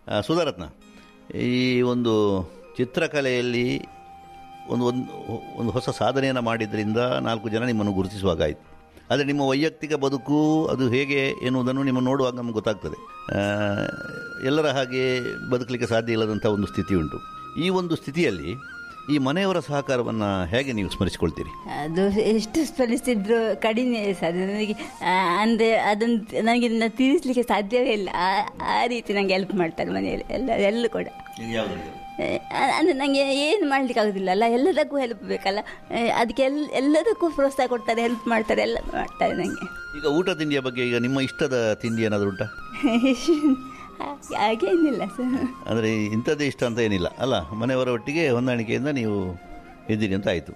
ಆ, ಸುಧಾರತ್ನ ಈ ಒಂದು ಚಿತ್ರಕಲೆಯಲ್ಲಿ ಒಂದು ಒಂದು ಒಂದು ಹೊಸ ಸಾಧನೆಯನ್ನು ಮಾಡಿದ್ರಿಂದ ನಾಲ್ಕು ಜನ ನಿಮ್ಮನ್ನು ಗುರುತಿಸುವಾಗಾಯಿತು ಆದರೆ ನಿಮ್ಮ ವೈಯಕ್ತಿಕ ಬದುಕು ಅದು ಹೇಗೆ ಎನ್ನುವುದನ್ನು ನಿಮ್ಮ ನೋಡುವಾಗ ನಮ್ಗೆ ಗೊತ್ತಾಗ್ತದೆ ಆ, ಎಲ್ಲರ ಹಾಗೆ ಬದುಕಲಿಕ್ಕೆ ಸಾಧ್ಯ ಇಲ್ಲದಂಥ ಒಂದು ಸ್ಥಿತಿ ಉಂಟು ಈ ಒಂದು ಸ್ಥಿತಿಯಲ್ಲಿ ಈ ಮನೆಯವರ ಸಹಕಾರವನ್ನು ಹೇಗೆ ನೀವು ಸ್ಮರಿಸಿಕೊಳ್ತೀರಿ ಅದು ಎಷ್ಟು ಸ್ಮರಿಸಿದ್ರು ಕಡಿಮೆ ಸರ್ ನನಗೆ ಆ, ಅಂದ್ರೆ ಅದನ್ನು ನನಗೆ ಇದನ್ನ ತೀರಿಸಲಿಕ್ಕೆ ಸಾಧ್ಯವೇ ಇಲ್ಲ ಆ- ಆ ರೀತಿ ನನಗೆ ಹೆಲ್ಪ್ ಮಾಡ್ತಾರೆ ಮನೆಯಲ್ಲಿ ಎಲ್ಲ ಎಲ್ಲ ಕೂಡ ಆ, ಅಂದ್ರೆ ನನಗೆ ಏನು ಮಾಡ್ಲಿಕ್ಕೆ ಆಗೋದಿಲ್ಲ ಅಲ್ಲ ಎಲ್ಲದಕ್ಕೂ ಹೆಲ್ಪ್ ಬೇಕಲ್ಲ ಆ, ಅದಕ್ಕೆ ಎಲ್ಲ ಎಲ್ಲದಕ್ಕೂ ಪ್ರೋತ್ಸಾಹ ಕೊಡ್ತಾರೆ ಹೆಲ್ಪ್ ಮಾಡ್ತಾರೆ ಎಲ್ಲ ಮಾಡ್ತಾರೆ ನನಗೆ ಈಗ ಊಟ ತಿಂಡಿಯ ಬಗ್ಗೆ ಈಗ ನಿಮ್ಮ ಇಷ್ಟದ ತಿಂಡಿ ಏನಾದರೂ ಉಂಟಾ ಹಾಗೇನಿಲ್ಲ ಸರ್ ಅಂದರೆ ಇಂಥದ್ದೇ ಇಷ್ಟ ಅಂತ ಏನಿಲ್ಲ ಅಲ್ಲ ಮನೆಯವರ ಒಟ್ಟಿಗೆ ಹೊಂದಾಣಿಕೆಯಿಂದ ನೀವು ಇದ್ದೀರಿ ಅಂತ ಆಯಿತು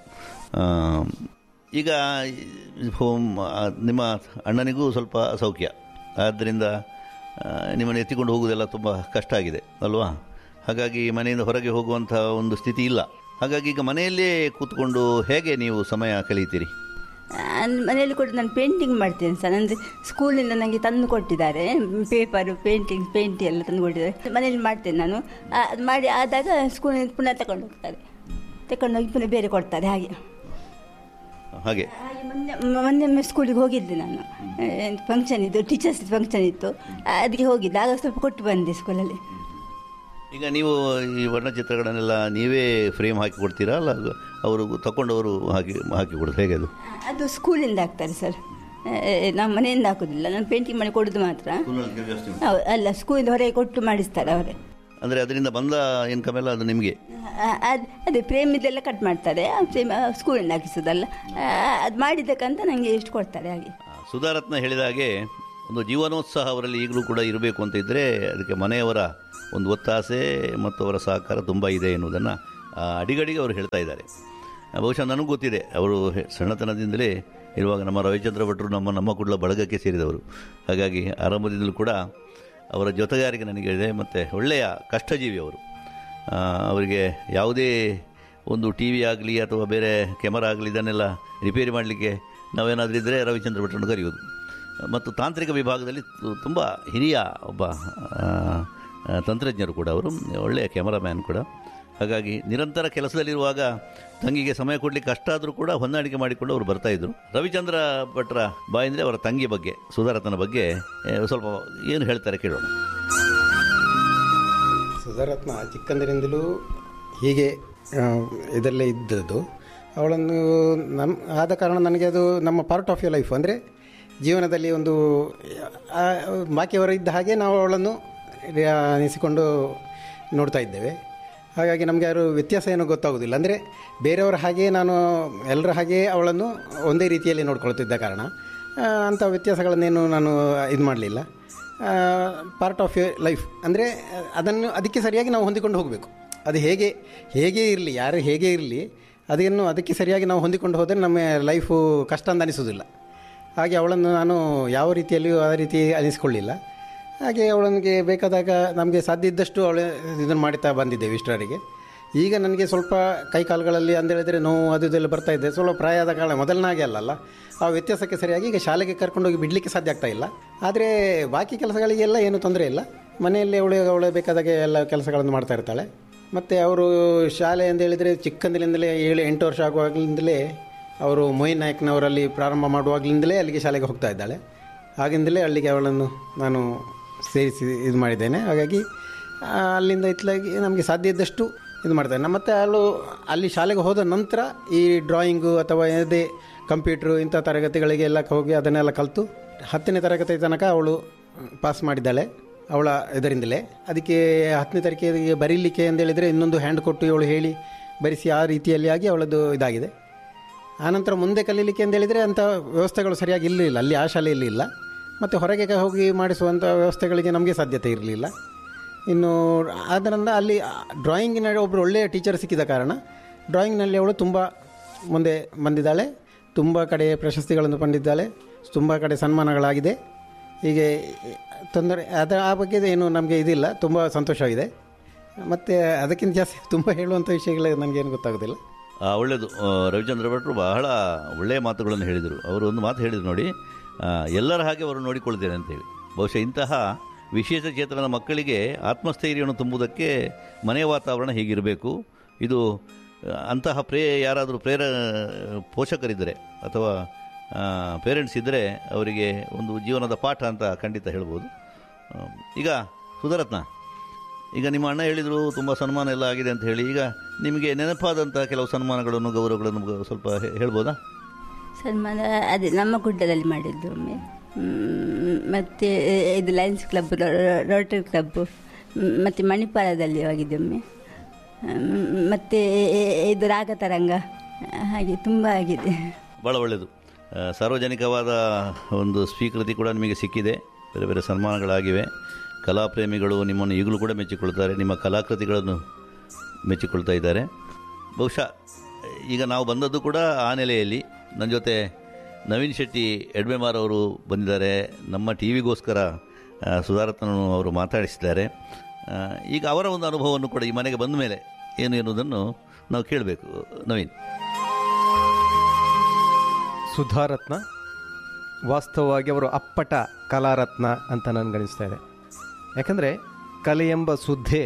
ಈಗ ಹೋಮ್ ಆ, ನಿಮ್ಮ ಅಣ್ಣನಿಗೂ ಸ್ವಲ್ಪ ಅಸೌಖ್ಯ ಆದ್ದರಿಂದ ಆ, ನಿಮ್ಮನ್ನು ಎತ್ತಿಕೊಂಡು ಹೋಗುವುದೆಲ್ಲ ತುಂಬ ಕಷ್ಟ ಆಗಿದೆ ಅಲ್ವಾ ಹಾಗಾಗಿ ಮನೆಯಿಂದ ಹೊರಗೆ ಹೋಗುವಂಥ ಒಂದು ಸ್ಥಿತಿ ಇಲ್ಲ ಹಾಗಾಗಿ ಈಗ ಮನೆಯಲ್ಲೇ ಕೂತ್ಕೊಂಡು ಹೇಗೆ ನೀವು ಸಮಯ ಕಳೀತೀರಿ ಅನ್- ಮನೆಯಲ್ಲಿ ಕೂಡ ನಾನು ಪೇಂಟಿಂಗ್ ಮಾಡ್ತೇನೆ ಸರ್ ಅಂದರೆ ಸ್ಕೂಲಿಂದ ನನಗೆ ತಂದು ಕೊಟ್ಟಿದ್ದಾರೆ ಪೇಪರು ಪೇಂಟಿಂಗ್ ಪೇಂಟ್ ಎಲ್ಲ ತಂದು ಕೊಟ್ಟಿದ್ದಾರೆ ಮನೆಯಲ್ಲಿ ಮಾಡ್ತೇನೆ ನಾನು ಆ, ಅದು ಮಾಡಿ ಆದಾಗ ಸ್ಕೂಲಿಂದ ಪುನಃ ತಗೊಂಡು ಹೋಗ್ತಾರೆ ತಗೊಂಡೋಗಿ ಪುನಃ ಬೇರೆ ಕೊಡ್ತಾರೆ ಹಾಗೆ ಹಾಗೆ ಹಾಗೆ ಮೊನ್ನೆ ಮೊನ್ನೆ ಸ್ಕೂಲಿಗೆ ಹೋಗಿದ್ದೆ ನಾನು ಫಂಕ್ಷನ್ ಇತ್ತು ಟೀಚರ್ಸ್ ಫಂಕ್ಷನ್ ಇತ್ತು ಆ, ಅದಕ್ಕೆ ಹೋಗಿದ್ದೆ ಆಗ ಸ್ವಲ್ಪ ಕೊಟ್ಟು ಬಂದೆ ಸ್ಕೂಲಲ್ಲಿ ಈಗ ನೀವು ಈ ವರ್ಣಚಿತ್ರಗಳನ್ನೆಲ್ಲ ನೀವೇ ಫ್ರೇಮ್ ಹಾಕಿ ಕೊಡ್ತೀರಾ ಅಲ್ಲ ಅವರು ತಗೊಂಡವರು ಹಾಕಿ ಹಾಕಿ ಕೊಡೋದು ಹೇಗೆ ಅದು ಅದು ಸ್ಕೂಲಿಂದ ಹಾಕ್ತಾರೆ ಸರ್ ನಮ್ಮ ಮನೆಯಿಂದ ಹಾಕೋದಿಲ್ಲ ನಾನು ಪೇಂಟಿಂಗ್ ಮಾಡಿ ಕೊಡೋದು ಮಾತ್ರ ಹೌದು, ಅಲ್ಲ ಸ್ಕೂಲಿಂದ ಹೊರಗೆ ಕೊಟ್ಟು ಮಾಡಿಸ್ತಾರೆ ಅವರೇ ಅಂದರೆ ಅದರಿಂದ ಬಂದ ಇನ್ಕಮ್ ಎಲ್ಲ ಅದು ನಿಮಗೆ ಆ- ಅದ್- ಅದೇ ಪ್ರೇಮ್ ಇದೆಲ್ಲ ಕಟ್ ಮಾಡ್ತಾರೆ ಆ ಪ್ರೇಮ್ ಆ ಸ್ಕೂಲಿಂದ ಹಾಕಿಸೋದಲ್ಲ ಅದು ಮಾಡಿದ್ದಕ್ಕಂತ ನನಗೆ ಎಷ್ಟು ಕೊಡ್ತಾರೆ ಹಾಗೆ ಸುಧಾರತ್ನ ಹೇಳಿದ ಹಾಗೆ ಒಂದು ಜೀವನೋತ್ಸಾಹ ಅವರಲ್ಲಿ ಈಗಲೂ ಕೂಡ ಇರಬೇಕು ಅಂತ ಇದ್ದರೆ ಅದಕ್ಕೆ ಮನೆಯವರ ಒಂದು ಒತ್ತಾಸೆ ಮತ್ತು ಅವರ ಸಹಕಾರ ತುಂಬ ಇದೆ ಎನ್ನುವುದನ್ನು ಆ, ಅಡಿಗಡಿಗೆ ಅವರು ಹೇಳ್ತಾ ಇದ್ದಾರೆ ಆ, ಬಹುಶಃ ನನಗೂ ಗೊತ್ತಿದೆ ಅವರು ಹೆ- ಸಣ್ಣತನದಿಂದಲೇ ಇರುವಾಗ ನಮ್ಮ ರವಿಚಂದ್ರ ಭಟ್ರು ನಮ್ಮ ನಮ್ಮ ಕುಡ್ಲ ಬಳಗಕ್ಕೆ ಸೇರಿದವರು ಹಾಗಾಗಿ ಆರಂಭದಿಂದಲೂ ಕೂಡ ಅವರ ಜೊತೆಗಾರಿಕೆ ನನಗೆ ಇದೆ ಮತ್ತು ಒಳ್ಳೆಯ ಕಷ್ಟಜೀವಿ ಅವರು ಆ, ಅವರಿಗೆ ಯಾವುದೇ ಒಂದು ಟಿ ವಿ ಆಗಲಿ ಅಥವಾ ಬೇರೆ ಕೆಮರಾ ಆಗಲಿ ಇದನ್ನೆಲ್ಲ ರಿಪೇರಿ ಮಾಡಲಿಕ್ಕೆ ನಾವೇನಾದರೂ ಇದ್ದರೆ ರವಿಚಂದ್ರ ಭಟ್ರನ್ನು ಕರೆಯುವುದು ಮತ್ತು ತಾಂತ್ರಿಕ ವಿಭಾಗದಲ್ಲಿ ತುಂಬ ಹಿರಿಯ ಒಬ್ಬ ಆ, ಆ, ತಂತ್ರಜ್ಞರು ಕೂಡ ಅವರು ಒಳ್ಳೆಯ ಕ್ಯಾಮರಾಮ್ಯಾನ್ ಕೂಡ ಹಾಗಾಗಿ ನಿರಂತರ ಕೆಲಸದಲ್ಲಿರುವಾಗ ತಂಗಿಗೆ ಸಮಯ ಕೊಡಲಿಕ್ಕೆ ಕಷ್ಟ ಆದರೂ ಕೂಡ ಹೊಂದಾಣಿಕೆ ಮಾಡಿಕೊಂಡು ಅವರು ಬರ್ತಾಯಿದ್ರು ರವಿಚಂದ್ರ ಭಟ್ರ ಬಾಯಿಂದರೆ ಅವರ ತಂಗಿ ಬಗ್ಗೆ ಸುಧಾರತನ ಬಗ್ಗೆ ಆ, ಸ್ವಲ್ಪ ಏನು ಹೇಳ್ತಾರೆ ಕೇಳೋಣ ಸುಧಾರತ್ನ ಚಿಕ್ಕಂದಿನಿಂದಲೂ ಹೀಗೆ ಆ, ಇದರಲ್ಲೇ ಇದ್ದದ್ದು ಅವಳನ್ನು ನಮ್ಮ ಆದ ಕಾರಣ ನನಗೆ ಅದು ನಮ್ಮ ಪಾರ್ಟ್ ಆಫ್ ಯು ಲೈಫ್ ಅಂದರೆ ಜೀವನದಲ್ಲಿ ಒಂದು ಆ, ಬಾಕಿಯವರು ಇದ್ದ ಹಾಗೆ ನಾವು ಅವಳನ್ನು ಆ, ಅನಿಸಿಕೊಂಡು ನೋಡ್ತಾ ಇದ್ದೇವೆ ಹಾಗಾಗಿ ನಮಗೆ ಯಾರು ವ್ಯತ್ಯಾಸ ಏನೂ ಗೊತ್ತಾಗೋದಿಲ್ಲ ಅಂದರೆ ಬೇರೆಯವರ ಹಾಗೆ ನಾನು ಎಲ್ಲರ ಹಾಗೆ ಅವಳನ್ನು ಒಂದೇ ರೀತಿಯಲ್ಲಿ ನೋಡ್ಕೊಳ್ತಿದ್ದ ಕಾರಣ ಆ, ಅಂಥ ವ್ಯತ್ಯಾಸಗಳನ್ನೇನು ನಾನು ಇದು ಮಾಡಲಿಲ್ಲ ಪಾರ್ಟ್ ಆಫ್ ಎ ಲೈಫ್ ಅಂದರೆ ಅದನ್ನು ಅದಕ್ಕೆ ಸರಿಯಾಗಿ ನಾವು ಹೊಂದಿಕೊಂಡು ಹೋಗಬೇಕು ಅದು ಹೇಗೆ ಹೇಗೆ ಇರಲಿ ಯಾರು ಹೇಗೆ ಇರಲಿ ಅದನ್ನು ಅದಕ್ಕೆ ಸರಿಯಾಗಿ ನಾವು ಹೊಂದಿಕೊಂಡು ಹೋದರೆ ನಮ್ಮ ಲೈಫು ಕಷ್ಟ ಅಂತ ಅನಿಸೋದಿಲ್ಲ ಹಾಗೆ ಅವಳನ್ನು ನಾನು ಯಾವ ರೀತಿಯಲ್ಲಿಯೂ ಆ ರೀತಿ ಅನಿಸ್ಕೊಳ್ಳಿಲ್ಲ ಹಾಗೆ ಅವಳನಿಗೆ ಬೇಕಾದಾಗ ನಮಗೆ ಸಾಧ್ಯ ಇದ್ದಷ್ಟು ಅವಳು ಇದನ್ನು ಮಾಡುತ್ತಾ ಬಂದಿದ್ದೇವೆ ಇಷ್ಟರವರೆಗೆ ಈಗ ನನಗೆ ಸ್ವಲ್ಪ ಕೈ ಕಾಲುಗಳಲ್ಲಿ ಅಂದೇಳಿದರೆ ನೋವು ಅದು ಇದೆಲ್ಲ ಬರ್ತಾ ಇದೆ ಸ್ವಲ್ಪ ಪ್ರಾಯ ಆದ ಕಾರಣ ಮೊದಲನಾಗೆ ಅಲ್ಲಲ್ಲ ಆ ವ್ಯತ್ಯಾಸಕ್ಕೆ ಸರಿಯಾಗಿ ಈಗ ಶಾಲೆಗೆ ಕರ್ಕೊಂಡೋಗಿ ಬಿಡಲಿಕ್ಕೆ ಸಾಧ್ಯ ಆಗ್ತಾ ಇಲ್ಲ ಆದರೆ ಬಾಕಿ ಕೆಲಸಗಳಿಗೆಲ್ಲ ಏನೂ ತೊಂದರೆ ಇಲ್ಲ ಮನೆಯಲ್ಲಿ ಅವಳು ಅವಳು ಬೇಕಾದಾಗೆ ಎಲ್ಲ ಕೆಲಸಗಳನ್ನು ಮಾಡ್ತಾ ಇರ್ತಾಳೆ ಮತ್ತು ಅವರು ಶಾಲೆ ಅಂತ ಹೇಳಿದರೆ ಚಿಕ್ಕಂದಿನಿಂದಲೇ ಏಳು ಎಂಟು ವರ್ಷ ಆಗುವಾಗಲಿಂದಲೇ ಅವರು ಮೊಯಿನ್ ನಾಯಕ್ನವರಲ್ಲಿ ಪ್ರಾರಂಭ ಮಾಡುವಾಗಲಿಂದಲೇ ಅಲ್ಲಿಗೆ ಶಾಲೆಗೆ ಹೋಗ್ತಾ ಇದ್ದಾಳೆ ಆಗಿಂದಲೇ ಅಲ್ಲಿಗೆ ಅವಳನ್ನು ನಾನು ಸೇರಿಸಿ ಇದು ಮಾಡಿದ್ದೇನೆ ಹಾಗಾಗಿ ಆ, ಅಲ್ಲಿಂದ ಇತ್ಲಾಗಿ ನಮಗೆ ಸಾಧ್ಯ ಇದ್ದಷ್ಟು ಇದು ಮಾಡ್ತೇನೆ ಮತ್ತು ಅವಳು ಅಲ್ಲಿ ಶಾಲೆಗೆ ಹೋದ ನಂತರ ಈ ಡ್ರಾಯಿಂಗು ಅಥವಾ ಯಾವುದೇ ಕಂಪ್ಯೂಟ್ರು ಇಂಥ ತರಗತಿಗಳಿಗೆ ಎಲ್ಲ ಹೋಗಿ ಅದನ್ನೆಲ್ಲ ಕಲಿತು ಹತ್ತನೇ ತರಗತಿ ತನಕ ಅವಳು ಪಾಸ್ ಮಾಡಿದ್ದಾಳೆ ಅವಳ ಇದರಿಂದಲೇ ಅದಕ್ಕೆ ಹತ್ತನೇ ತರಗತಿಗೆ ಬರೀಲಿಕ್ಕೆ ಅಂತೇಳಿದರೆ ಇನ್ನೊಂದು ಹ್ಯಾಂಡ್ ಕೊಟ್ಟು ಇವಳು ಹೇಳಿ ಬರೆಸಿ ಆ ರೀತಿಯಲ್ಲಿ ಆಗಿ ಅವಳದ್ದು ಇದಾಗಿದೆ ಆನಂತರ ಮುಂದೆ ಕಲೀಲಿಕ್ಕೆ ಅಂತೇಳಿದರೆ ಅಂಥ ವ್ಯವಸ್ಥೆಗಳು ಸರಿಯಾಗಿ ಇರಲಿಲ್ಲ ಅಲ್ಲಿ ಆ ಶಾಲೆಯಲ್ಲಿ ಇಲ್ಲ ಮತ್ತು ಹೊರಗೆ ಹೋಗಿ ಮಾಡಿಸುವಂಥ ವ್ಯವಸ್ಥೆಗಳಿಗೆ ನಮಗೆ ಸಾಧ್ಯತೆ ಇರಲಿಲ್ಲ ಇನ್ನು ಆದ್ದರಿಂದ ಅಲ್ಲಿ ಡ್ರಾಯಿಂಗಿನ ಒಬ್ಬರು ಒಳ್ಳೆಯ ಟೀಚರ್ ಸಿಕ್ಕಿದ ಕಾರಣ ಡ್ರಾಯಿಂಗ್ನಲ್ಲಿ ಅವಳು ತುಂಬ ಮುಂದೆ ಬಂದಿದ್ದಾಳೆ ತುಂಬ ಕಡೆ ಪ್ರಶಸ್ತಿಗಳನ್ನು ಪಡೆದಿದ್ದಾಳೆ ತುಂಬ ಕಡೆ ಸನ್ಮಾನಗಳಾಗಿದೆ ಹೀಗೆ ತೊಂದರೆ ಅದ ಆ ಬಗ್ಗೆ ಏನು ನಮಗೆ ಇದಿಲ್ಲ ತುಂಬ ಸಂತೋಷವಾಗಿದೆ ಮತ್ತು ಅದಕ್ಕಿಂತ ಜಾಸ್ತಿ ತುಂಬ ಹೇಳುವಂಥ ವಿಷಯಗಳು ನನಗೇನು ಗೊತ್ತಾಗೋದಿಲ್ಲ ಆ, ಒಳ್ಳೆಯದು ಆ, ರವಿಚಂದ್ರ ಭಟ್ರು ಬಹಳ ಒಳ್ಳೆಯ ಮಾತುಗಳನ್ನು ಹೇಳಿದರು ಅವರು ಒಂದು ಮಾತು ಹೇಳಿದರು ನೋಡಿ ಆ, ಎಲ್ಲರ ಹಾಗೆ ಅವರು ನೋಡಿಕೊಳ್ತೇನೆ ಅಂತೇಳಿ ಬಹುಶಃ ಇಂತಹ ವಿಶೇಷ ಚೇತನದ ಮಕ್ಕಳಿಗೆ ಆತ್ಮಸ್ಥೈರ್ಯವನ್ನು ತುಂಬುವುದಕ್ಕೆ ಮನೆಯ ವಾತಾವರಣ ಹೀಗಿರಬೇಕು ಇದು ಆ, ಅಂತಹ ಪ್ರೇ ಯಾರಾದರೂ ಪ್ರೇರ ಪೋಷಕರಿದ್ದರೆ ಅಥವಾ ಪೇರೆಂಟ್ಸ್ ಇದ್ದರೆ ಅವರಿಗೆ ಒಂದು ಜೀವನದ ಪಾಠ ಅಂತ ಖಂಡಿತ ಹೇಳ್ಬೋದು ಆ, ಈಗ ಸುಧರತ್ನ ಈಗ ನಿಮ್ಮ ಅಣ್ಣ ಹೇಳಿದರು ತುಂಬ ಸನ್ಮಾನ ಎಲ್ಲ ಆಗಿದೆ ಅಂತ ಹೇಳಿ ಈಗ ನಿಮಗೆ ನೆನಪಾದಂಥ ಕೆಲವು ಸನ್ಮಾನಗಳನ್ನು ಗೌರವಗಳನ್ನು ಗ- ಸ್ವಲ್ಪ ಹೇ- ಹೇಳ್ಬೋದಾ ಸನ್ಮಾನ ಅದೇ ನಮ್ಮ ಗುಡ್ಡದಲ್ಲಿ ಮಾಡಿದ್ದು ಒಮ್ಮೆ ಮ್, ಮತ್ತೆ ಇದು ಲಯನ್ಸ್ ಕ್ಲಬ್ ರೋಟರಿ ಕ್ಲಬ್ಬು ಮ್, ಮತ್ತೆ ಮಣಿಪಾಲದಲ್ಲಿ ಹೋಗಿದ್ದೊಮ್ಮೆ ಮ್, ಮತ್ತೆ ಇದು ರಾಗತರಂಗ ಹಾಗೆ ತುಂಬ ಆಗಿದೆ ಭಾಳ ಒಳ್ಳೆಯದು ಆ, ಸಾರ್ವಜನಿಕವಾದ ಒಂದು ಸ್ವೀಕೃತಿ ಕೂಡ ನಿಮಗೆ ಸಿಕ್ಕಿದೆ ಬೇರೆ ಬೇರೆ ಸನ್ಮಾನಗಳಾಗಿವೆ ಕಲಾಪ್ರೇಮಿಗಳು ನಿಮ್ಮನ್ನು ಈಗಲೂ ಕೂಡ ಮೆಚ್ಚಿಕೊಳ್ತಾರೆ ನಿಮ್ಮ ಕಲಾಕೃತಿಗಳನ್ನು ಮೆಚ್ಚಿಕೊಳ್ತಾ ಇದ್ದಾರೆ ಬಹುಶಃ ಈಗ ನಾವು ಬಂದದ್ದು ಕೂಡ ಆ ನೆಲೆಯಲ್ಲಿ ನನ್ನ ಜೊತೆ ನವೀನ್ ಶೆಟ್ಟಿ ಎಡ್ಮೆಮಾರ್ ಅವರು ಬಂದಿದ್ದಾರೆ ನಮ್ಮ ಟಿ ವಿಗೋಸ್ಕರ ಸುಧಾರತ್ನನ್ನು ಅವರು ಮಾತಾಡಿಸಿದ್ದಾರೆ ಆ, ಈಗ ಅವರ ಒಂದು ಅನುಭವವನ್ನು ಕೂಡ ಈ ಮನೆಗೆ ಬಂದ ಮೇಲೆ ಏನು ಎನ್ನುವುದನ್ನು ನಾವು ಕೇಳಬೇಕು ನವೀನ್ ಸುಧಾರತ್ನ ವಾಸ್ತವವಾಗಿ ಅವರು ಅಪ್ಪಟ ಕಲಾರತ್ನ ಅಂತ ನನಗನಿಸ್ತಾ ಇದೆ ಯಾಕಂದರೆ ಕಲೆ ಎಂಬ ಸುದ್ದೆ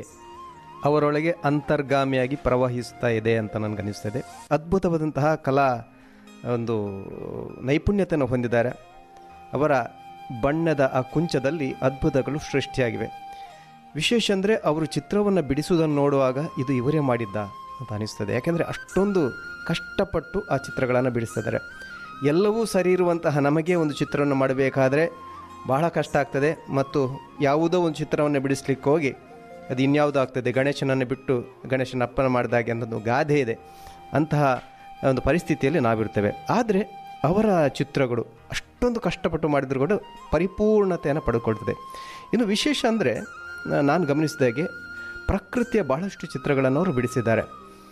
ಅವರೊಳಗೆ ಅಂತರ್ಗಾಮಿಯಾಗಿ ಪ್ರವಹಿಸ್ತಾ ಇದೆ ಅಂತ ನನಗನಿಸ್ತಾ ಇದೆ ಅದ್ಭುತವಾದಂತಹ ಕಲಾ ಒಂದು ನೈಪುಣ್ಯತೆಯನ್ನು ಹೊಂದಿದ್ದಾರೆ ಅವರ ಬಣ್ಣದ ಆ ಕುಂಚದಲ್ಲಿ ಅದ್ಭುತಗಳು ಸೃಷ್ಟಿಯಾಗಿವೆ ವಿಶೇಷ ಅಂದರೆ ಅವರು ಚಿತ್ರವನ್ನು ಬಿಡಿಸುವುದನ್ನು ನೋಡುವಾಗ ಇದು ಇವರೇ ಮಾಡಿದ್ದ ಅಂತ ಅನಿಸ್ತದೆ ಯಾಕೆಂದರೆ ಅಷ್ಟೊಂದು ಕಷ್ಟಪಟ್ಟು ಆ ಚಿತ್ರಗಳನ್ನು ಬಿಡಿಸ್ತಿದ್ದಾರೆ ಎಲ್ಲವೂ ಸರಿ ಇರುವಂತಹ ನಮಗೆ ಒಂದು ಚಿತ್ರವನ್ನು ಮಾಡಬೇಕಾದ್ರೆ ಬಹಳ ಕಷ್ಟ ಆಗ್ತದೆ ಮತ್ತು ಯಾವುದೋ ಒಂದು ಚಿತ್ರವನ್ನು ಬಿಡಿಸ್ಲಿಕ್ಕೆ ಹೋಗಿ ಅದು ಇನ್ಯಾವುದೋ ಆಗ್ತದೆ ಗಣೇಶನನ್ನು ಬಿಟ್ಟು ಗಣೇಶನ ಅಪ್ಪನ ಮಾಡಿದಾಗೆ ಅನ್ನೋದು ಗಾದೆ ಇದೆ ಅಂತಹ ಒಂದು ಪರಿಸ್ಥಿತಿಯಲ್ಲಿ ನಾವಿರ್ತೇವೆ ಆದರೆ ಅವರ ಚಿತ್ರಗಳು ಅಷ್ಟೊಂದು ಕಷ್ಟಪಟ್ಟು ಮಾಡಿದ್ರು ಕೂಡ ಪರಿಪೂರ್ಣತೆಯನ್ನು ಪಡ್ಕೊಳ್ತದೆ ಇನ್ನು ವಿಶೇಷ ಅಂದರೆ ನಾನು ಗಮನಿಸಿದ ಹಾಗೆ ಪ್ರಕೃತಿಯ ಬಹಳಷ್ಟು ಚಿತ್ರಗಳನ್ನು ಅವರು ಬಿಡಿಸಿದ್ದಾರೆ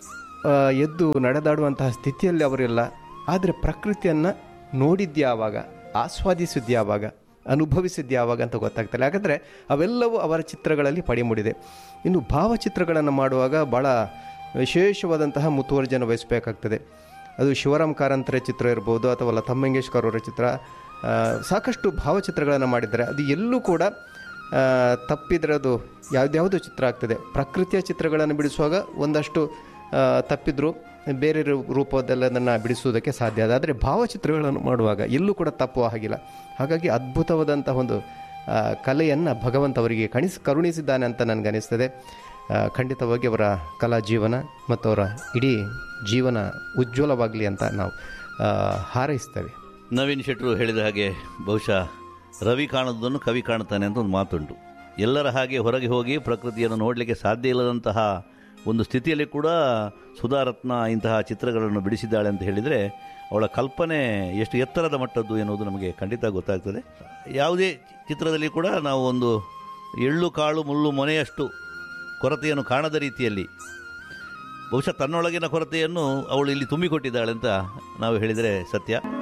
ಆ, ಎದ್ದು ನಡೆದಾಡುವಂತಹ ಸ್ಥಿತಿಯಲ್ಲಿ ಅವರಿಲ್ಲ ಆದರೆ ಪ್ರಕೃತಿಯನ್ನು ನೋಡಿದ್ಯಾವಾಗ ಆಸ್ವಾದಿಸಿದ್ಯಾವಾಗ ಅನುಭವಿಸಿದ್ಯಾವಾಗ ಅಂತ ಗೊತ್ತಾಗ್ತಲ್ಲ ಯಾಕಂದರೆ ಅವೆಲ್ಲವೂ ಅವರ ಚಿತ್ರಗಳಲ್ಲಿ ಪಡಿಮೂಡಿದೆ ಇನ್ನು ಭಾವಚಿತ್ರಗಳನ್ನು ಮಾಡುವಾಗ ಭಾಳ ವಿಶೇಷವಾದಂತಹ ಮುತುವರ್ಜನ ವಹಿಸಬೇಕಾಗ್ತದೆ ಅದು ಶಿವರಾಮ್ ಕಾರಂತರ ಚಿತ್ರ ಇರ್ಬೋದು ಅಥವಾ ಲತಾ ಮಂಗೇಶ್ಕರ್ ಅವರ ಚಿತ್ರ ಆ, ಸಾಕಷ್ಟು ಭಾವಚಿತ್ರಗಳನ್ನು ಮಾಡಿದ್ದಾರೆ ಅದು ಎಲ್ಲೂ ಕೂಡ ಆ, ತಪ್ಪಿದ್ರೆ ಅದು ಯಾವುದ್ಯಾವುದೋ ಚಿತ್ರ ಆಗ್ತದೆ ಪ್ರಕೃತಿಯ ಚಿತ್ರಗಳನ್ನು ಬಿಡಿಸುವಾಗ ಒಂದಷ್ಟು ಆ, ತಪ್ಪಿದ್ರು ಬೇರೆ ರೂ- ರೂಪದಲ್ಲದನ್ನು ಬಿಡಿಸುವುದಕ್ಕೆ ಸಾಧ್ಯ ಅದ ಆದರೆ ಭಾವಚಿತ್ರಗಳನ್ನು ಮಾಡುವಾಗ ಎಲ್ಲೂ ಕೂಡ ತಪ್ಪುವ ಹಾಗಿಲ್ಲ ಹಾಗಾಗಿ ಅದ್ಭುತವಾದಂಥ ಒಂದು ಕಲೆಯನ್ನು ಭಗವಂತ ಅವರಿಗೆ ಕಣಿಸ್ ಕರುಣಿಸಿದ್ದಾನೆ ಅಂತ ನನಗನಿಸ್ತದೆ ಆ, ಖಂಡಿತವಾಗಿ ಅವರ ಕಲಾ ಜೀವನ ಮತ್ತು ಅವರ ಇಡೀ ಜೀವನ ಉಜ್ವಲವಾಗಲಿ ಅಂತ ನಾವು ಆ, ಹಾರೈಸ್ತೇವೆ ನವೀನ್ ಶೆಟ್ರು ಹೇಳಿದ ಹಾಗೆ ಬಹುಶಃ ರವಿ ಕಾಣುವುದನ್ನು ಕವಿ ಕಾಣುತ್ತಾನೆ ಅಂತ ಒಂದು ಮಾತುಂಟು ಎಲ್ಲರ ಹಾಗೆ ಹೊರಗೆ ಹೋಗಿ ಪ್ರಕೃತಿಯನ್ನು ನೋಡಲಿಕ್ಕೆ ಸಾಧ್ಯ ಇಲ್ಲದಂತಹ ಒಂದು ಸ್ಥಿತಿಯಲ್ಲಿ ಕೂಡ ಸುಧಾರತ್ನ ಇಂತಹ ಚಿತ್ರಗಳನ್ನು ಬಿಡಿಸಿದ್ದಾಳೆ ಅಂತ ಹೇಳಿದರೆ ಅವಳ ಕಲ್ಪನೆ ಎಷ್ಟು ಎತ್ತರದ ಮಟ್ಟದ್ದು ಎನ್ನುವುದು ನಮಗೆ ಖಂಡಿತ ಗೊತ್ತಾಗ್ತದೆ ಯಾವುದೇ ಚಿತ್ರದಲ್ಲಿ ಕೂಡ ನಾವು ಒಂದು ಎಳ್ಳು ಕಾಳು ಮುಳ್ಳು ಮೊನೆಯಷ್ಟು ಕೊರತೆಯನ್ನು ಕಾಣದ ರೀತಿಯಲ್ಲಿ ಬಹುಶಃ ತನ್ನೊಳಗಿನ ಕೊರತೆಯನ್ನು ಅವಳು ಇಲ್ಲಿ ತುಂಬಿಕೊಟ್ಟಿದ್ದಾಳೆ ಅಂತ ನಾವು ಹೇಳಿದರೆ ಸತ್ಯ